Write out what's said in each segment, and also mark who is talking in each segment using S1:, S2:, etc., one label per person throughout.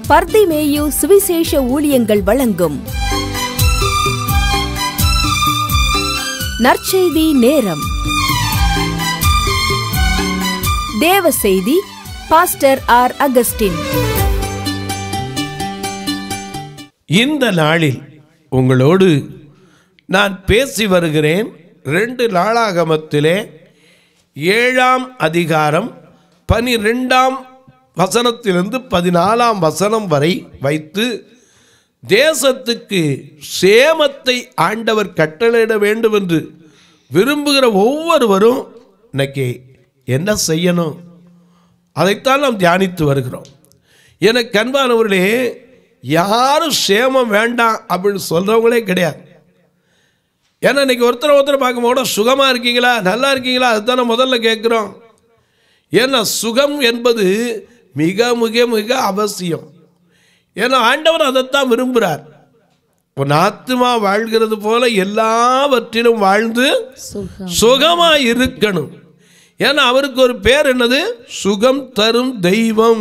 S1: பர்திமேயு சுவிசேஷ ஊழியங்கள் வழங்கும் நற்செய்தி நேரம் தேவ செய்தி பாஸ்டர் ஆர் அகஸ்டின்
S2: இந்த நாளில் உங்களோடு நான் பேசி வருகிறேன் ரெண்டு நாளாகமத்திலே ஏழாம் அதிகாரம் பனிரெண்டாம் வசனத்திலிருந்து பதினாலாம் வசனம் வரை வைத்து தேசத்துக்கு சேமத்தை ஆண்டவர் கட்டளையிட வேண்டும் என்று விரும்புகிற ஒவ்வொருவரும் இன்னைக்கு என்ன செய்யணும் அதைத்தான் நாம் தியானித்து வருகிறோம் எனக்கு அன்பானவர்களே யாரும் சேமம் வேண்டாம் அப்படின்னு சொல்கிறவங்களே கிடையாது ஏன்னா இன்னைக்கு ஒருத்தர் ஒருத்தர் பார்க்கும்போது சுகமாக இருக்கீங்களா நல்லா இருக்கீங்களா அதுதானே முதல்ல கேட்குறோம் ஏன்னா சுகம் என்பது மிக மிக மிக அவசியம் ஏன்னா ஆண்டவர் அதைத்தான் விரும்புகிறார் உன் ஆத்மா வாழ்கிறது போல எல்லாவற்றிலும் வாழ்ந்து சுகமாக இருக்கணும் ஏன்னா அவருக்கு ஒரு பேர் என்னது சுகம் தரும் தெய்வம்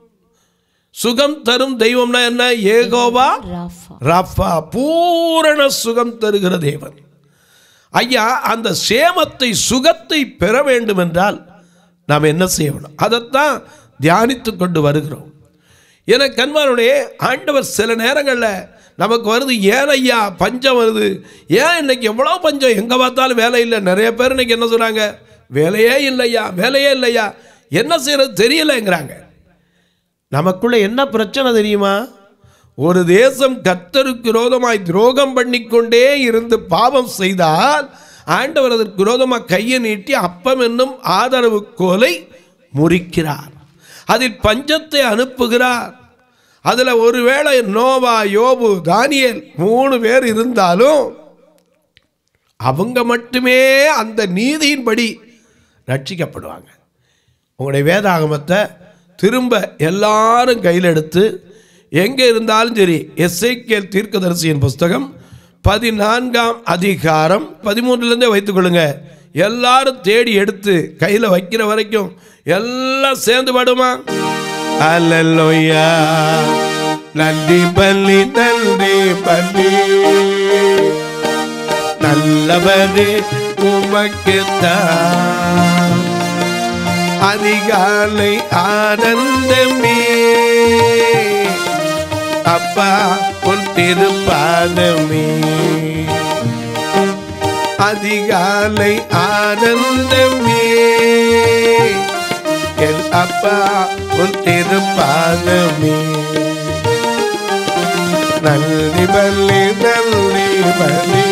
S2: சுகம் தரும் தெய்வம்னா என்ன ஏகோவா ரஃபா பூரண சுகம் தருகிற தேவன் ஐயா அந்த சேமத்தை சுகத்தை பெற வேண்டும் என்றால் நாம் என்ன செய்யணும் அதைத்தான் தியானித்து கொண்டு வருகிறோம் என கண்மானுடைய ஆண்டவர் சில நேரங்களில் நமக்கு வருது ஏன் ஐயா பஞ்சம் வருது ஏன் இன்னைக்கு எவ்வளோ பஞ்சம் எங்கே பார்த்தாலும் வேலை இல்லை நிறைய பேர் இன்னைக்கு என்ன சொல்கிறாங்க வேலையே இல்லையா வேலையே இல்லையா என்ன செய்யறது தெரியலைங்கிறாங்க நமக்குள்ள என்ன பிரச்சனை தெரியுமா ஒரு தேசம் கர்த்தருக்கு விரோதமாய் துரோகம் பண்ணிக்கொண்டே இருந்து பாவம் செய்தால் ஆண்டவர் அதற்கு விரோதமாக கையை நீட்டி அப்பம் என்னும் ஆதரவு கோலை முறிக்கிறார் அதில் பஞ்சத்தை அனுப்புகிறார் அதில் ஒருவேளை நோவா யோபு தானியல் மூணு பேர் இருந்தாலும் அவங்க மட்டுமே அந்த நீதியின்படி ரட்சிக்கப்படுவாங்க உங்களுடைய வேதாகமத்தை திரும்ப எல்லாரும் கையில் எடுத்து எங்கே இருந்தாலும் சரி எஸ்ஐகேல் தீர்க்கதரிசியின் புஸ்தகம் பதினான்காம் அதிகாரம் பதிமூன்றுலேருந்தே வைத்துக்கொள்ளுங்க எல்லாரும் தேடி எடுத்து கையில் வைக்கிற வரைக்கும் எல்லாம் சேர்ந்து பாடுமா அல்லையா நன்றி பள்ளி நன்றி பள்ளி நல்லவரே உமக்குத்தான் அதிகாலை ஆனந்தமே அப்பா உன் திருப்பாதமே அதிகாலை ஆனந்தமே என் அப்பா உன் திருப்பாதமே நல்லி பள்ளி நல்லி பள்ளி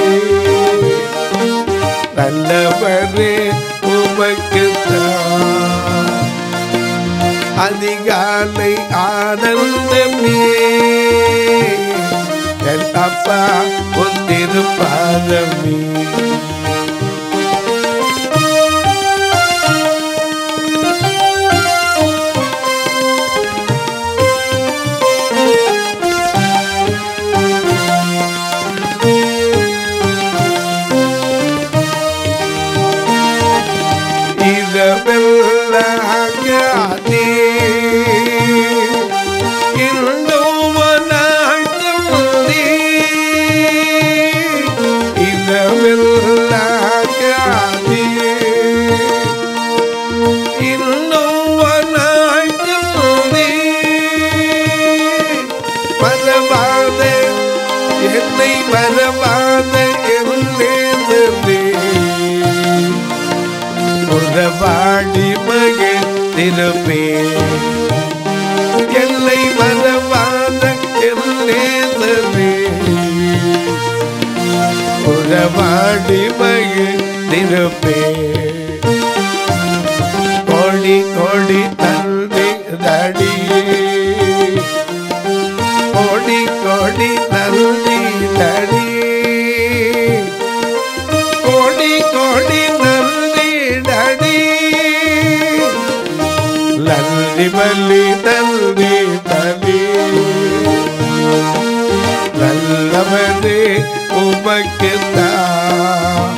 S2: நல்லவரே உமக்குத்தான் அதிகாலை ஆனந்தமே என் அப்பா உன் திருப்பாதமே இரவெல்லாகாதே இன்னுவனாகமுதே இரவெல்லாகாதே இன்னுவனாகமுதே மறவாத என்னை மறவாத என்னே உறவாடி மகன் திருப்பே எல்லை மறவாத எல்லேசரே உறவாடி மகன் திருப்பே கோடி கோடி நன்றி தடி கோடி கோடி நன்றி தடி கோடி கோடி நன்றி டடி லல்லி மல்லி நன்றி பலி நல்லவரே உமக்குத்தான்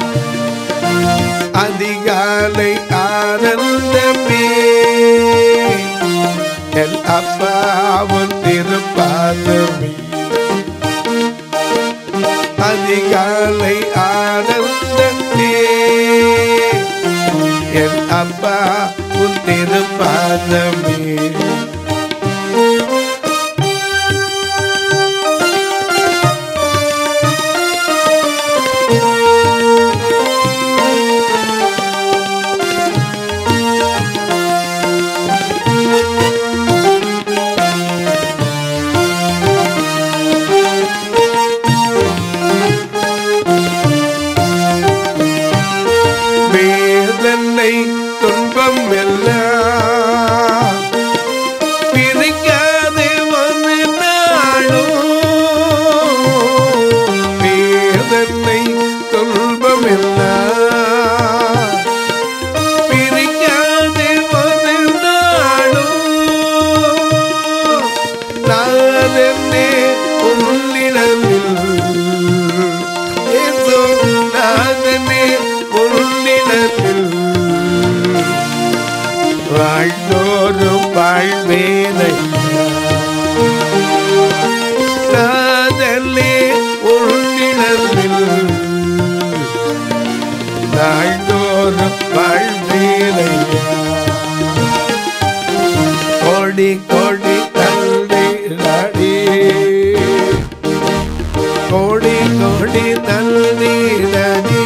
S2: அதிகாலை ஆனந்தமே என் அப்பாவும் பாதமே வேதனை துன்பம் எல்லாம் பிரிக்காது ஒரு நாளும் வேதனை துன்பம் எல்லாம் பிரிக்காது ஒரு நாளும் நான் என்னே உன்னிடமில் ஏசோ நாதனே உன்னிடத்தில் வாழ்ந்தோறும் வாழ்வேனை நாதனே உன்னிடத்தில் நாள்தோறும் வாழ்வேனை கோடி கோடி தள்ளி நாடி கோடி கோடி நல்லீடடி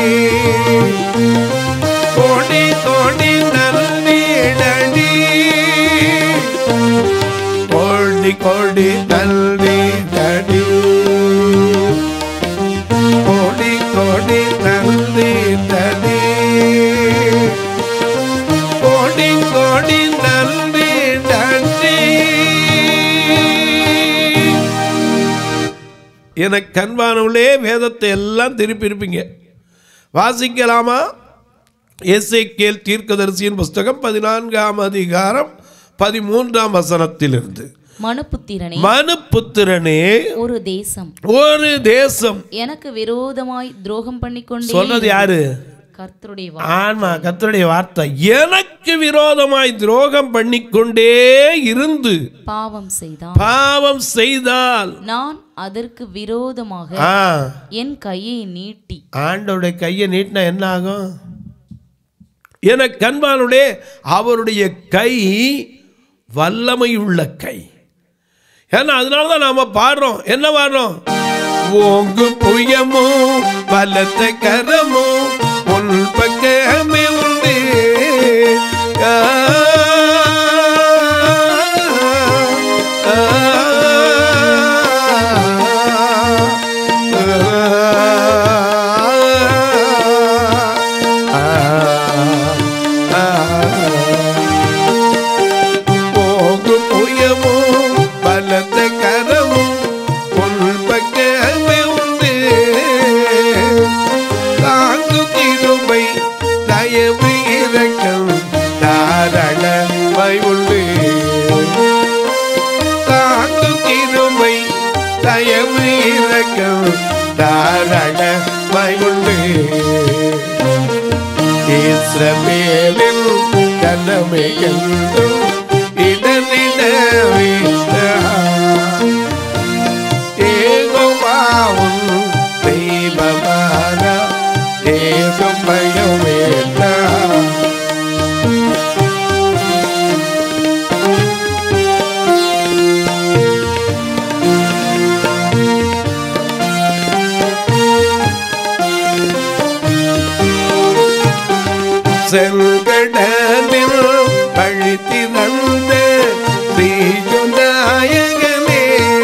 S2: கோடி கோடி நல்லீடடி கோடி கோடி நல்லீடடி கோடி கோடி நல்லீடடி கோடி கோடி நல்லீடடி எனக்கு கண்பானவளே வேதத்தை எல்லாம் திருப்பி இருப்பீங்க வாசிக்கலாமா எஸ்ஐகேல் தீர்க்கதரிசியின் புஸ்தகம் பதினான்காம் அதிகாரம் பதிமூன்றாம் வசனத்திலிருந்து
S3: மனுபுத்திரனே
S2: மனு புத்திரனே
S3: ஒரு தேசம்
S2: ஒரு தேசம்
S3: எனக்கு விரோதமாய் துரோகம் பண்ணிக்கொண்டே
S2: சொன்னது யாரு
S3: கர்த்தருடைய வா-
S2: ஆமா கர்த்தருடைய வார்த்தை எனக்கு விரோதமாய் துரோகம் பண்ணிக்கொண்டே இருந்து
S3: பாவம் செய்தான்
S2: பாவம் செய்தால்
S3: நான் அதற்கு விரோதமாக
S2: ஆ
S3: என் கையை நீட்டி
S2: ஆண்டவருடைய கையை நீட்டினா என்ன ஆகும் என கண்பானுடைய அவருடைய கை வல்லமை உள்ள கை ஏன்னா அதனால தான் நாம பாடுறோம் என்ன பாடுறோம் ஓங்கு புயமோ பலத்த கரமோ உன் பக்கமே உண்டு ஆ, ஆ, போகும் புயமோ பலத்த கரமோ உன் பக்கமே உண்டு தாங்கு கிருபை தயவு இறக்கம் தாரணமை உண்டு தாங்கு கிருபை தயவு இறக்கம் தாரணமை உண்டு இஸ்ரவேலில் கனமே என்றும் இடனிடவே ஏகோவாவும் தெய்வமான ஏகம் பயமேட்டா செல்கடலில் பழித்திறந்த ஸ்ரீயுநாயகனே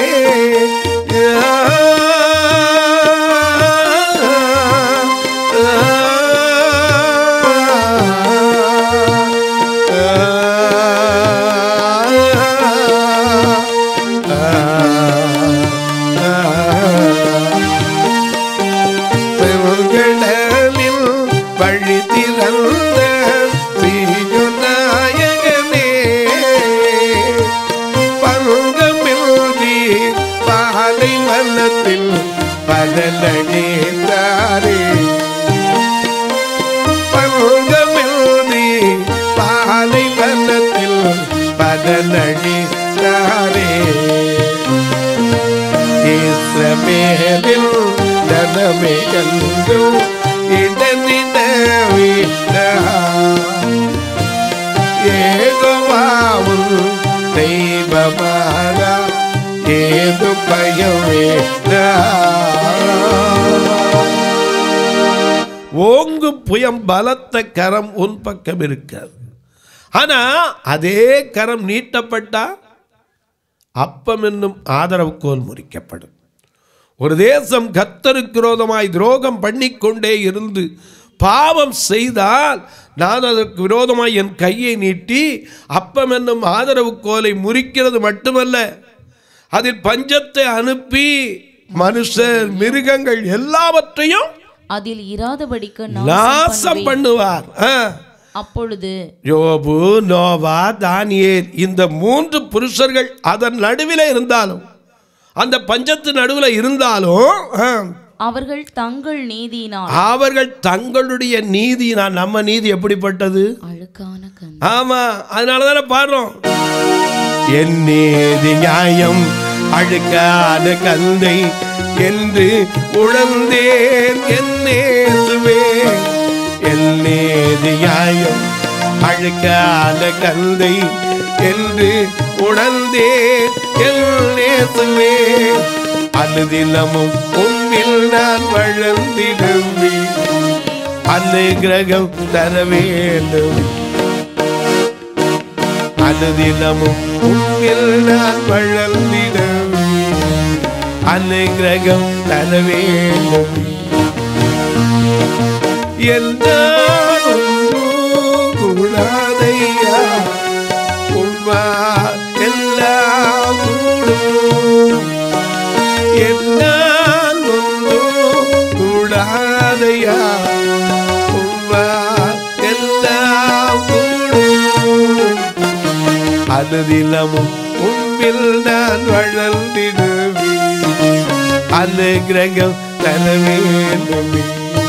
S2: பெருங்கடலில் வழி திறந்த ஸ்ரீயுநாயகனே பங்கமில்தி பாலை மல்லத்தில் பலனடேந்தாரே பங்கமில்தி பாலை மல்லத்தில் பலனடேந்தாரே இஸ்ரவேலில் தனமே கண்டு இடனிடவிட ஏகோவ ஓங்கு புயம் பலத்த கரம் உன் பக்கம் இருக்காது ஆனா அதே கரம் நீட்டப்பட்டா அப்பம் என்னும் ஆதரவு கோல் முறிக்கப்படும் ஒரு தேசம் கத்தருக்கு விரோதமாய் துரோகம் பண்ணிக்கொண்டே இருந்து பாவம் செய்தால் நான் அதற்கு விரோதமாய் என் கையை நீட்டி அப்பம் என்னும் ஆதரவு கோலை முறிக்கிறது மட்டுமல்ல அதில் பஞ்சத்தை அனுப்பி மனுஷர் மிருகங்கள் எல்லாவற்றையும்
S3: அதில் இராதபடிக்கு
S2: நாசம்
S3: நாசம் பண்ணுவேன்.
S2: பண்ணுவார் ஆ.
S3: அப்பொழுது
S2: யோபு நோவா தானியேல் இந்த மூன்று புருஷர்கள் அதன் நடுவில் இருந்தாலும் அந்த பஞ்சத்து நடுவில் இருந்தாலும் ஆ,
S3: அவர்கள் தங்கள் நீதியினால்
S2: அவர்கள் தங்களுடைய நீதி நான் நம்ம நீதி எப்படிப்பட்டது
S3: அழுக்கான கண்
S2: ஆமா அதனால தானே பாடுறோம் என் நீதி நியாயம் அழுக்கான கந்தை என்று உழந்தேன் என்னேசுவே என் நீதி நியாயம் அழுக்கான கந்தை என்று உணர்ந்தேன் என்னேசுவே அனுதினமும் உன்னில் நான் வழந்திடுவேன் அனுகிரகம் தர வேண்டும் அனுதினமும் உன்னில் நான் வழந்திடவே அனுகிரகம் தர வேண்டும் எல்லாம் கூடாதையா உண்மா எல்லாம் கூடும் என்னால் ஒன்றும் கூடாதையா உண்மா எல்லாம் கூடும் அனுதினமும் உன்பில் நான் வளர்ந்திடுவேன் அனுகிரகம் தர வேண்டுமே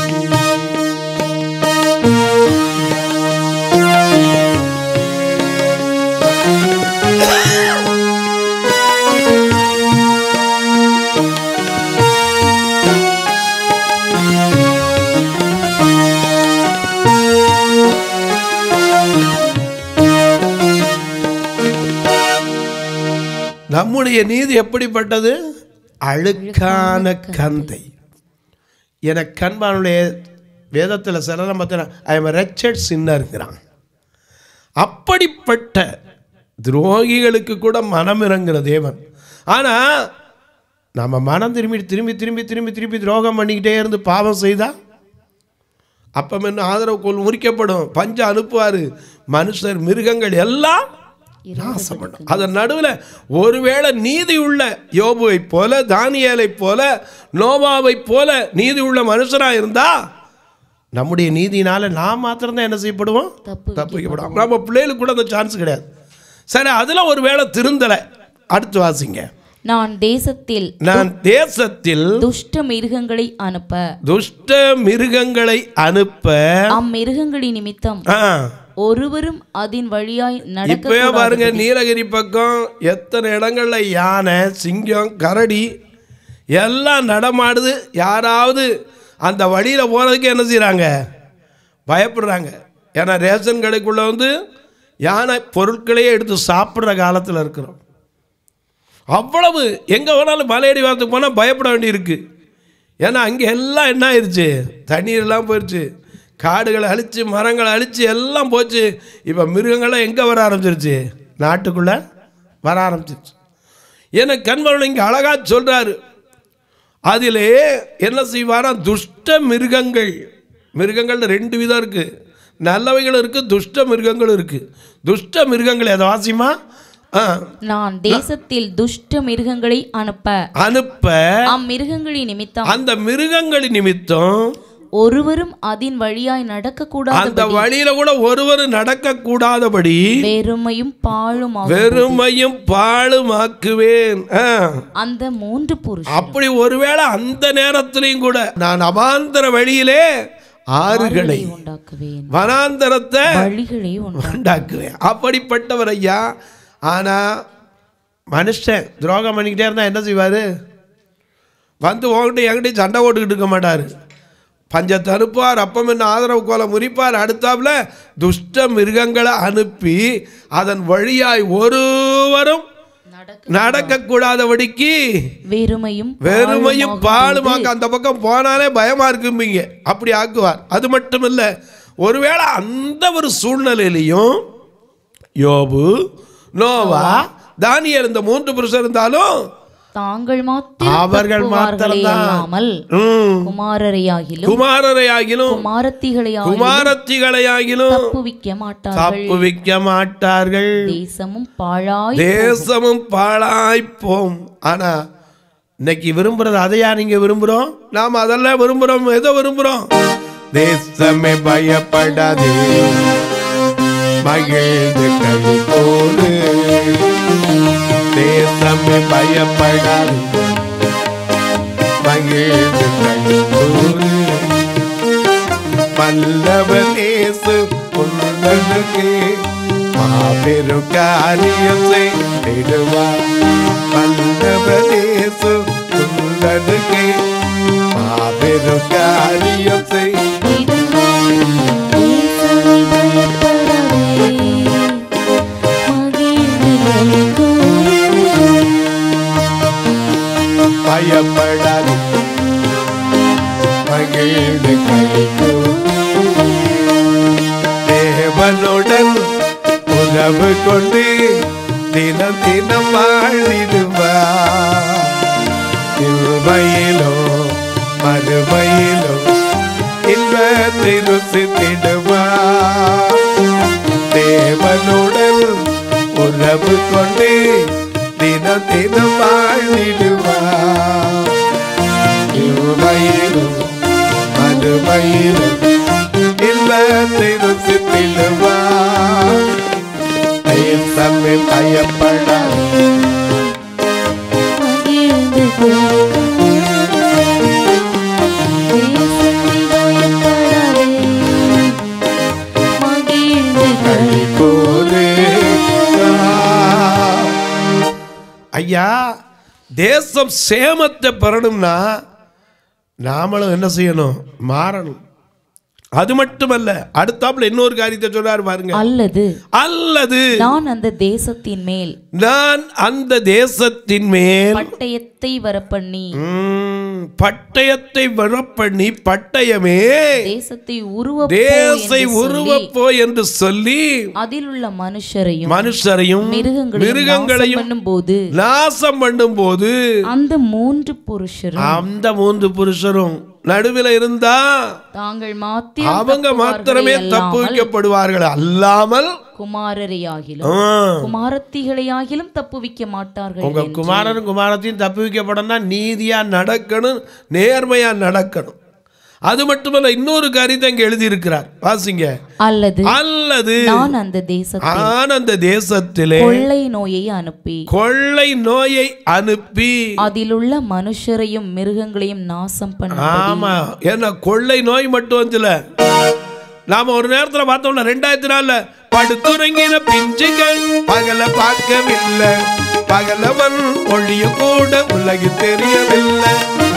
S2: நம்முடைய நீதி எப்படிப்பட்டது அழுக்கான கந்தை என கண்பானுடைய வேதத்தில் சிலரம் பார்த்தீங்கன்னா ஐ எம் ரெச்சட் சின்னருங்கிறான் அப்படிப்பட்ட துரோகிகளுக்கு கூட மனம் இறங்குற தேவன் ஆனால் நம்ம மனம் திரும்பி திரும்பி திரும்பி திரும்பி திரும்பி துரோகம் பண்ணிக்கிட்டே இருந்து பாவம் செய்தா அப்பம் என்ன ஆதரவு கொள் முறிக்கப்படும் பஞ்ச அனுப்புவார் மனுஷர் மிருகங்கள் எல்லாம் நாசம் பண்ணும் அதன் நடுவில் ஒருவேளை நீதி உள்ள யோபுவை போல தானியேலை போல நோவாவை போல நீதி உள்ள மனுஷனாக இருந்தா நம்முடைய நீதினால நாம் மாத்திரம்தான் என்ன செய்யப்படுவோம்
S3: தப்பு
S2: தப்பிக்கப்படும் நம்ம பிள்ளைகளுக்கு கூட அந்த சான்ஸ் கிடையாது சரி அதில் ஒரு வேளை திருந்தலை அடுத்து வாசிங்க
S3: நான் தேசத்தில்
S2: நான் தேசத்தில்
S3: துஷ்ட மிருகங்களை அனுப்ப
S2: துஷ்ட மிருகங்களை அனுப்ப
S3: அம்மிருகங்களின் நிமித்தம்
S2: ஆ,
S3: ஒருவரும் அதன் வழியாய் நடக்க
S2: இப்பவே பாருங்க நீலகிரி பக்கம் எத்தனை இடங்கள்ல யானை சிங்கம் கரடி எல்லாம் நடமாடுது யாராவது அந்த வழியில் போகிறதுக்கு என்ன செய்கிறாங்க பயப்படுறாங்க ஏன்னா ரேஷன் கடைக்குள்ளே வந்து யானை பொருட்களையே எடுத்து சாப்பிட்ற காலத்தில் இருக்கிறோம் அவ்வளவு எங்கே வேணாலும் மலையடி வாரத்துக்கு போனால் பயப்பட வேண்டியிருக்கு ஏன்னா அங்கே எல்லாம் என்ன ஆயிடுச்சு தண்ணீர்லாம் போயிடுச்சு காடுகளை அழிச்சு மரங்களை அழிச்சு எல்லாம் போச்சு இப்போ மிருகங்கள்லாம் எங்கே வர ஆரம்பிச்சிருச்சு நாட்டுக்குள்ளே வர ஆரம்பிச்சிருச்சு எனக்கு கண்மரன் இங்கே அழகாக சொல்கிறாரு அதிலே என்ன செய்வாராம் துஷ்ட மிருகங்கள் மிருகங்கள் ரெண்டு விதம் இருக்குது நல்லவைகளும் இருக்குது துஷ்ட மிருகங்களும் இருக்குது துஷ்ட மிருகங்கள் எதை வாசிமா ஆ
S3: நான் தேசத்தில் துஷ்ட மிருகங்களை அனுப்ப
S2: அனுப்ப
S3: அம்மிருகங்களின் நிமித்தம்
S2: அந்த மிருகங்களின் நிமித்தம்
S3: ஒருவரும் அதன் வழியாய் நடக்க கூடாத
S2: அந்த வழியில கூட ஒருவர் நடக்க கூடாதபடி
S3: வெறுமையும் பாழும்
S2: வெறுமையும் பாழுமாக்குவேன் ஆ.
S3: அந்த மூன்று புருஷ
S2: அப்படி ஒருவேளை அந்த நேரத்திலையும் கூட நான் அவாந்தர வழியிலே ஆறுகளை
S3: உண்டாக்குவேன்
S2: வனாந்தரத்தை
S3: வழிகளை உண்டா
S2: உண்டாக்குவேன் அப்படிப்பட்டவர் ஐயா ஆனா மனுஷன் துரோகம் பண்ணிக்கிட்டே இருந்தா என்ன செய்வாரு வந்து உங்ககிட்ட என்கிட்ட சண்டை போட்டுக்கிட்டு இருக்க மாட்டார் பஞ்சத்தை அனுப்புவார் அப்பம் என்ன ஆதரவு கோலை முறிப்பார் அடுத்தாப்புல துஷ்ட மிருகங்களை அனுப்பி அதன் வழியாய் ஒருவரும் நடக்க கூடாதபடிக்கு
S3: வெறுமையும்
S2: வெறுமையும்
S3: பாழுமாகும்
S2: பாலுமாக்க அந்த பக்கம் போனாலே பயமா இருக்கும்பீங்க அப்படி ஆக்குவார் அது மட்டும் இல்ல ஒருவேளை அந்த ஒரு சூழ்நிலையிலையும் யோபு நோவா தானியல் இந்த மூன்று புருஷர் இருந்தாலும்
S3: தாங்கள் மாத்திரம்
S2: அவர்கள்
S3: தப்புவார்களே
S2: மாத்திரம்தான்.
S3: அல்லாமல்
S2: ம்,
S3: குமாரரையாகிலும்
S2: குமாரரை ஆகிலும்
S3: குமாரத்திகளையாகிலும்
S2: குமாரத்திகளை ஆகிலும்
S3: தப்புவிக்க மாட்டார்கள்
S2: தப்புவிக்க மாட்டார்கள்
S3: தேசமும் பாழாய்
S2: தேசமும் பாழாய்ப்போம் ஆனா இன்னைக்கு விரும்புறது அதையா நீங்க விரும்புறோம் நாம அதெல்லாம் விரும்புறோம் எதை விரும்புறோம் தேசமே பயப்படாதே மகிழ்ந்து கை போடு தேசமே பயப்படாதே மகிழ்ந்து கை போடு பல்லவ தேசு உன்னனுக்கு மாபெரும் காரியம் செய்திடுவார் பல்லவ தேசு உன்னனுக்கு மாபெரும் காரியம் செய் பயப்படாது மகிழ்ந்து கழித்து தேவனுடன் உறவு கொண்டு தினம் தினம் வாழ்ந்திடுவார் இல்மையிலோ மறுமையிலோ இன்பத்தை ருசித்திடுவார் தேவனுடன் உறவு கொண்டு தினம் தினம் வாழ்ந்திடுவார் இல்மையிலும் மறுமையிலும் இல்லத்தை ருசித்திடுவார் தேசமே பயப்படாது போது ஐயா தேசம் சேமத்தை பெறணும்னா நாமளும் என்ன செய்யணும் மாறணும் அது மட்டுமல்ல அடுத்தாப்புல இன்னொரு காரியத்தை சொல்றாரு பாருங்க
S3: அல்லது
S2: அல்லது
S3: நான் அந்த தேசத்தின் மேல்
S2: நான் அந்த தேசத்தின் மேல்
S3: பட்டயத்தை வரப்பண்ணி
S2: ம், பட்டயத்தை வரப்பண்ணி பட்டயமே
S3: தேசத்தை உருவ
S2: தேசை உருவப்போ என்று சொல்லி
S3: அதில் உள்ள மனுஷரையும்
S2: மனுஷரையும்
S3: மிருகங்களையும்
S2: மிருகங்களையும்
S3: பண்ணும் போது
S2: நாசம் பண்ணும் போது
S3: அந்த மூன்று புருஷரும்
S2: அந்த மூன்று புருஷரும் நடுவில் இருந்தா
S3: தாங்கள் மாத்திரம்
S2: அவங்க மாத்திரமே
S3: தப்புவார்களே
S2: தப்பு
S3: அல்லாமல்
S2: வைக்கப்படுவார்கள் அல்லாமல்
S3: குமாரரையாகிலும்
S2: ஆ,
S3: குமாரத்திகளையாகிலும் தப்புவிக்க மாட்டார்கள்
S2: உங்க
S3: என்று.
S2: குமாரனும் குமாரத்தையும் தப்பு வைக்கப்படணும்னா நீதியா நடக்கணும் நேர்மையா நடக்கணும் அது மட்டுமல்ல இன்னொரு காரியத்தை அங்க எழுதியிருக்கிறார் வாசிங்க
S3: அல்லது
S2: அல்லது
S3: நான் அந்த தேசத்தில்
S2: நான் அந்த தேசத்திலே
S3: கொள்ளை நோயை அனுப்பி
S2: கொள்ளை நோயை அனுப்பி
S3: அதிலுள்ள மனுஷரையும் மிருகங்களையும் நாசம் பண்ண
S2: ஆமா ஏன்னா கொள்ளை நோய் மட்டும் வந்துல நாம ஒரு நேரத்துல பார்த்தோம்ல ரெண்டாயிரத்தி நாலுல படுத்துறங்கின பிஞ்சுகள் பகல பார்க்கவில்லை பகலவன் ஒளிய கூட உலகு தெரியவில்லை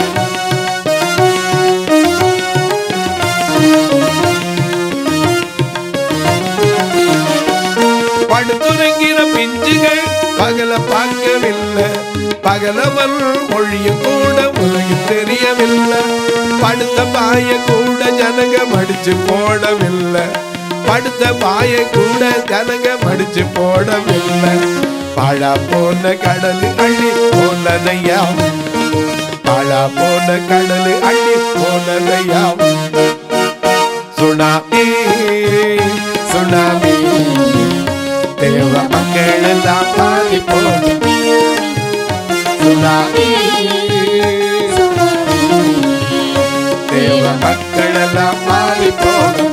S2: படுத்துறங்கின பிஞ்சுகள் பகல பார்க்கவில்லை பகலவன் ஒழிய கூட உலகு தெரியவில்லை படுத்த பாய கூட ஜனங்க மடிச்சு போடவில்லை படுத்த பாய கூட ஜனங்க மடிச்சு போடவில்லை பழா போன கடல் அள்ளி போனதையா பழா போன கடல் அள்ளி போனதையா சுனாமி சுனாமி தேவ மக்கள் எல்லாம் பாதி போன சுனாமி தேவ மக்கள் எல்லாம் மாறி போன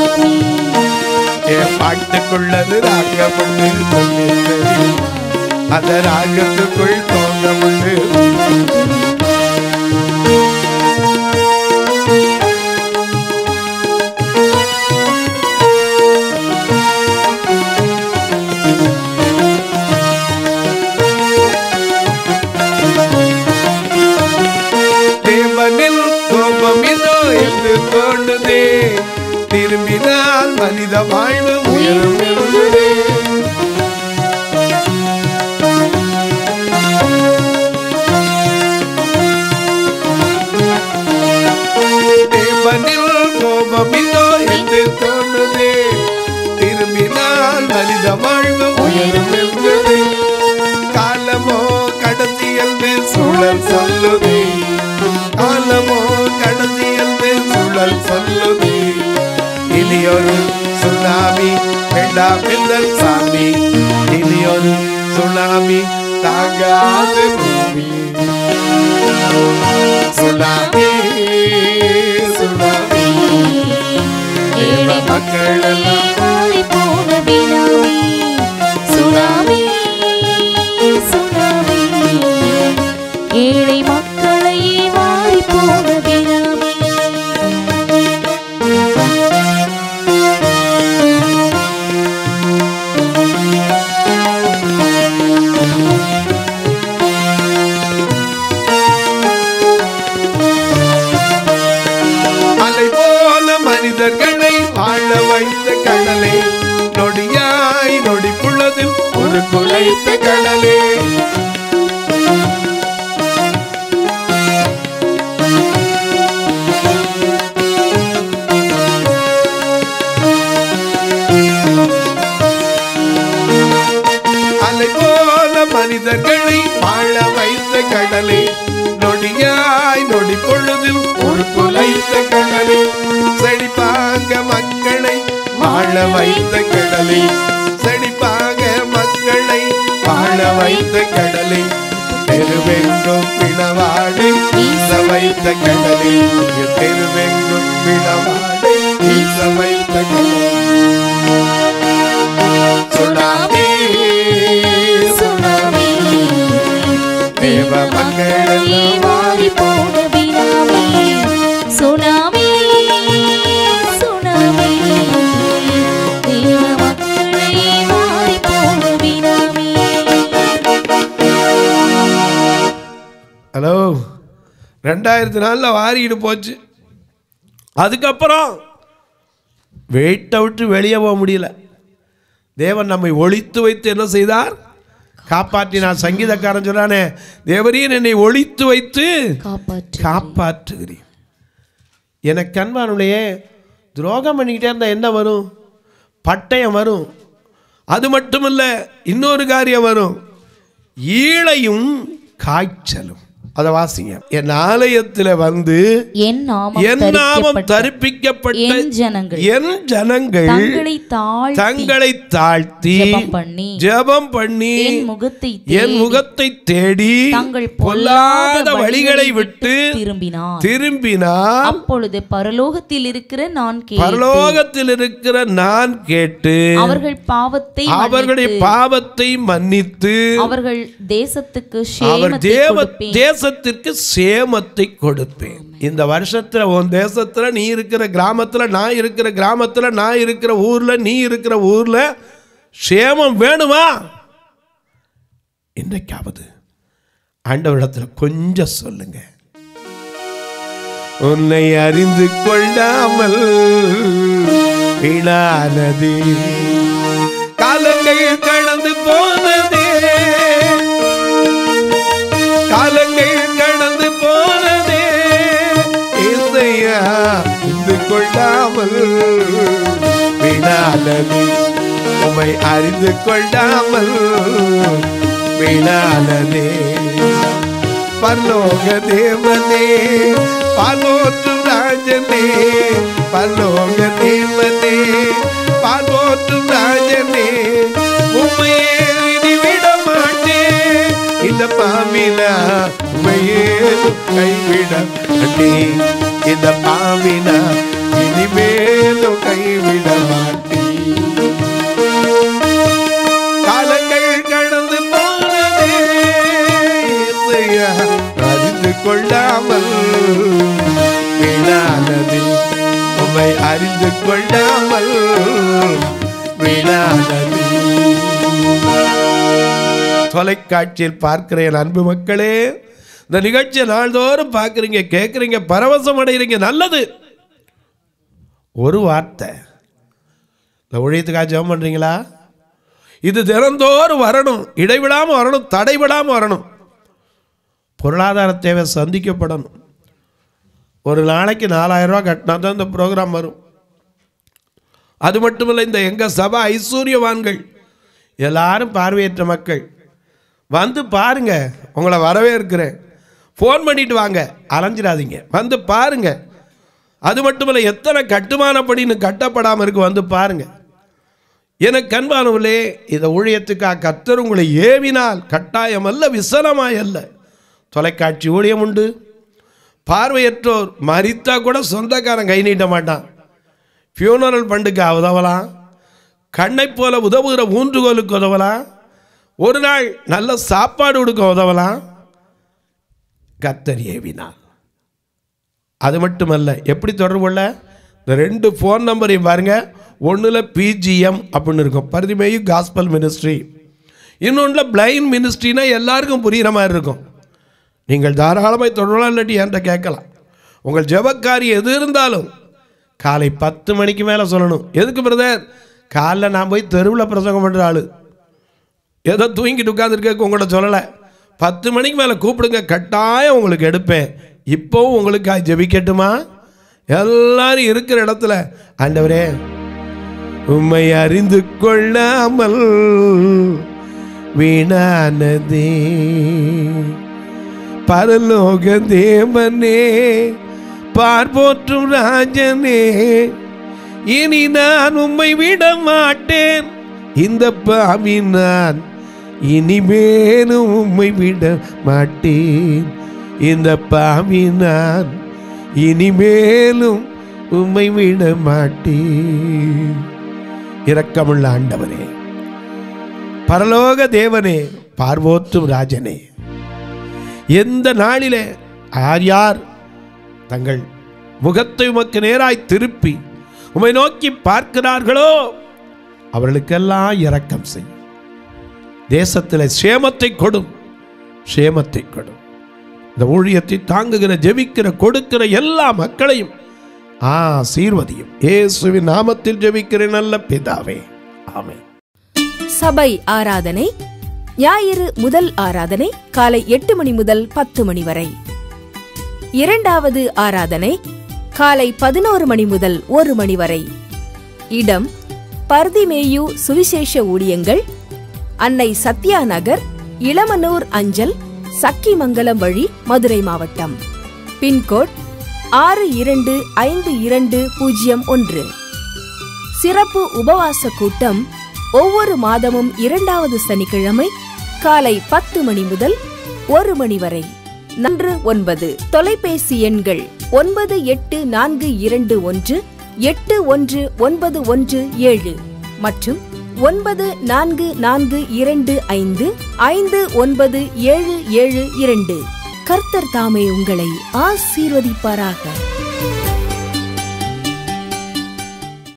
S2: என் பாட்டுக்குள்ளது ராகமுண்டு சொல்லி தெரியும் அந்த ராகத்துக்குள் தோன்றமுண்டு தேவனில் கோபம் இதோ என்று தோன்றுதே திரும்பினால் மனித வாழ்வு உயரும் என்பதே இடாமின்னல் சாமி இனி ஒரு சுனாமி தாங்காது பூமி சுனாமி சுனாமி
S3: ஏழை மக்கள் எல்லாம் மாறி போன வினாமி சுனாமி சுனாமி ஏழை மக்களையே மாறி போன வினாமி
S2: அலை போல மனிதர்களை வாழ வைத்த கடலே நொடியாய் நொடி புள்ளதில் ஒரு குலைத்த கடலே அலை போல மனிதர்களை வாழ வைத்த கடலே நொடியாய் நொடி பொழுதில் ஒரு குலைத்த கடலே செழிப்பாக மக்களை வாழ வைத்த கடலே செழிப்பாக மக்களை வாழ வைத்த கடலே தெருவெங்கும் பிளவாடை வீச வைத்த கடலே தெருவெங்கும் பிளவாடை வீச வைத்த கடலே சுனாமி
S3: சுனாமி
S2: தேவ மக்கள்
S3: மாறி போன வினாமி சுனாமி சுனாமி தேவ மக்களை மாறி போன வினாமி
S2: ஹலோ ரெண்டாயிரத்தி நாலில் வாரிட்டு போச்சு அதுக்கப்புறம் வெயிட்டை விட்டு வெளியே போக முடியல தேவன் நம்மை ஒழித்து வைத்து என்ன செய்தார் காப்பாற்றினார் சங்கீதக்காரன் சொன்னானே தேவரீன் என்னை ஒழித்து வைத்து
S3: காப்பாற்று
S2: காப்பாற்றுகிறீர் எனக்கு அன்பானுடைய துரோகம் பண்ணிக்கிட்டே இருந்தால் என்ன வரும் பட்டயம் வரும் அது மட்டுமல்ல இன்னொரு காரியம் வரும் ஈழையும் காய்ச்சலும் அதை வாசிங்க என் ஆலயத்தில் வந்து
S3: என் நாமம்
S2: என் நாமம்
S3: தரிக்கப்பட்ட
S2: தரிப்பிக்கப்பட்ட
S3: என் ஜனங்கள்
S2: என் ஜனங்கள்
S3: தங்களை தாழ்த்தி
S2: தங்களை தாழ்த்தி
S3: ஜெபம் பண்ணி
S2: ஜெபம் பண்ணி
S3: என் முகத்தை
S2: என்
S3: தேடி
S2: முகத்தை தேடி
S3: தங்கள்
S2: பொல்லாத வழிகளை விட்டு
S3: திரும்பினார்
S2: திரும்பினார்
S3: அப்பொழுது பரலோகத்தில் இருக்கிற நான் கேட்டேன்
S2: பரலோகத்தில் இருக்கிற நான் கேட்டு
S3: அவர்கள் பாவத்தை
S2: அவர்களுடைய
S3: மன்னித்து,
S2: பாவத்தை மன்னித்து
S3: அவர்கள் தேசத்துக்கு
S2: அவர்
S3: சேமத்தை
S2: தேவ
S3: கொடுப்பேன்
S2: தேசத்திற்கு சேமத்தை கொடுப்பேன் இந்த வருஷத்துல உன் தேசத்துல நீ இருக்கிற கிராமத்துல நான் இருக்கிற கிராமத்துல நான் இருக்கிற ஊர்ல நீ இருக்கிற ஊர்ல சேமம் வேணுமா இன்றைக்காவது ஆண்டவரிடத்துல கொஞ்சம் சொல்லுங்க உன்னை அறிந்து கொள்ளாமல் வீணானது காலங்கள் கடந்து போனதே காலங்கள் கடந்து போனதே இசையா அறிந்து கொள்ளாமல் வீணானது உமை அறிந்து கொள்ளாமல் வீணானதே பரலோக தேவனே பாலோற்றும் ராஜனே பரலோக தேவனே பாலோற்றும் ராஜனே உண்மையே இனி விட மாட்டேன் இந்த பாவினா உண்மையே கைவிட மாட்டேன் இந்த பாவினா இனிமேலும் கைவிட மாட்டேன் காலங்கள் கடந்து போனதே இசையா அறிந்து கொள்ளாமல் வீணானது உம்மை அறிந்து கொள்ளாமல் வீணானது தொலைக்காட்சியில் பார்க்கிற என் அன்பு மக்களே இந்த நிகழ்ச்சியை நாள்தோறும் பார்க்குறீங்க கேட்குறீங்க பரவசம் அடைகிறீங்க நல்லது ஒரு வார்த்தை இந்த ஊழியத்துக்காக ஜெபம் பண்ணுறீங்களா இது தினந்தோறும் வரணும் இடைவிடாமல் வரணும் தடைவிடாமல் வரணும் பொருளாதார தேவை சந்திக்கப்படணும் ஒரு நாளைக்கு நாலாயிரம் ரூபா கட்டினா தான் இந்த ப்ரோக்ராம் வரும் அது மட்டுமில்லை இந்த எங்கள் சபை ஐஸ்வர்யவான்கள் எல்லாரும் பார்வையற்ற மக்கள் வந்து பாருங்க உங்களை வரவேற்கிறேன் ஃபோன் பண்ணிட்டு வாங்க அலைஞ்சிடாதீங்க வந்து பாருங்க அது மட்டுமில்லை எத்தனை கட்டுமான படின்னு கட்டப்படாமல் இருக்கு வந்து பாருங்க எனக்கு அன்பானவர்களே இந்த ஊழியத்துக்காக கர்த்தர் உங்களை ஏவினால் கட்டாயம் அல்ல விசனமாய் அல்ல தொலைக்காட்சி ஊழியம் உண்டு பார்வையற்றோர் மறித்தா கூட சொந்தக்காரன் கை நீட்ட மாட்டான் ஃபியூனரல் ஃபண்டுக்கு உதவலாம் கண்ணைப் போல உதவுகிற ஊன்றுகோலுக்கு உதவலாம் ஒரு நாள் நல்ல சாப்பாடு கொடுக்க உதவலாம் கர்த்தர் ஏவினார் அது மட்டுமல்ல எப்படி தொடர்பு கொள்ள இந்த ரெண்டு ஃபோன் நம்பரையும் பாருங்க ஒன்றில் பிஜிஎம் அப்படின்னு இருக்கும் பரிதிமேயு காஸ்பல் மினிஸ்ட்ரி இன்னொன்றில் பிளைண்ட் மினிஸ்ட்ரினா எல்லாருக்கும் புரிகிற மாதிரி இருக்கும் நீங்கள் தாராளமாய் தொடரலாம் இல்லாட்டி என்கிட்ட கேட்கலாம் உங்கள் ஜெபக்காரி எது இருந்தாலும் காலை பத்து மணிக்கு மேலே சொல்லணும் எதுக்கு பிரதர் காலைல நான் போய் தெருவில் பிரசங்கம் பண்ணுற ஆள் ஏதோ தூங்கிட்டு உட்காந்துருக்க உங்கள்ட்ட சொல்லலை பத்து மணிக்கு மேலே கூப்பிடுங்க கட்டாயம் உங்களுக்கு எடுப்பேன் இப்போவும் உங்களுக்கு ஜெபிக்கட்டுமா எல்லாரும் இருக்கிற இடத்துல ஆண்டவரே உம்மை அறிந்து கொள்ளாமல் வீணானதே பரலோக தேவனே பார்போற்றும் ராஜனே இனி நான் உம்மை விட மாட்டேன் இந்த பாவி நான் இனிமேலும் உம்மை விட மாட்டேன் இந்த பாவி நான் இனிமேலும் உம்மை விட மாட்டேன் இரக்கமுள்ள ஆண்டவனே பரலோக தேவனே பார்வோற்றும் ராஜனே எந்த நாளிலே யார் யார் தங்கள் முகத்தை உமக்கு நேராய் திருப்பி உமை நோக்கி பார்க்கிறார்களோ அவர்களுக்கெல்லாம் இரக்கம் செய்யும் தேசத்தில் சேமத்தை கொடும் சேமத்தை கொடும் இந்த ஊழியத்தை தாங்குகிற ஜெபிக்கிற கொடுக்கிற எல்லா மக்களையும் ஆசீர்வதியும் இயேசுவின் நாமத்தில் ஜெபிக்கிற நல்ல பிதாவே ஆமென்
S1: சபை ஆராதனை ஞாயிறு முதல் ஆராதனை காலை எட்டு மணி முதல் பத்து மணி வரை இரண்டாவது ஆராதனை காலை பதினோரு மணி முதல் ஒரு மணி வரை இடம் பர்திமேயு சுவிசேஷ ஊழியங்கள் அன்னை சத்யா நகர் இளமனூர் அஞ்சல் சக்கிமங்கலம் வழி மதுரை மாவட்டம் பின்கோட் ஆறு இரண்டு ஐந்து இரண்டு பூஜ்ஜியம் ஒன்று சிறப்பு உபவாச கூட்டம் ஒவ்வொரு மாதமும் இரண்டாவது சனிக்கிழமை காலை பத்து மணி முதல் ஒரு மணி வரை நன்று ஒன்பது தொலைபேசி எண்கள் ஒன்பது எட்டு நான்கு இரண்டு ஒன்று எட்டு ஒன்று ஒன்பது ஒன்று ஏழு மற்றும் ஒன்பது நான்கு நான்கு இரண்டு ஐந்து ஐந்து ஒன்பது ஏழு ஏழு இரண்டு கர்த்தர் தாமே உங்களை ஆசீர்வதிப்பாராக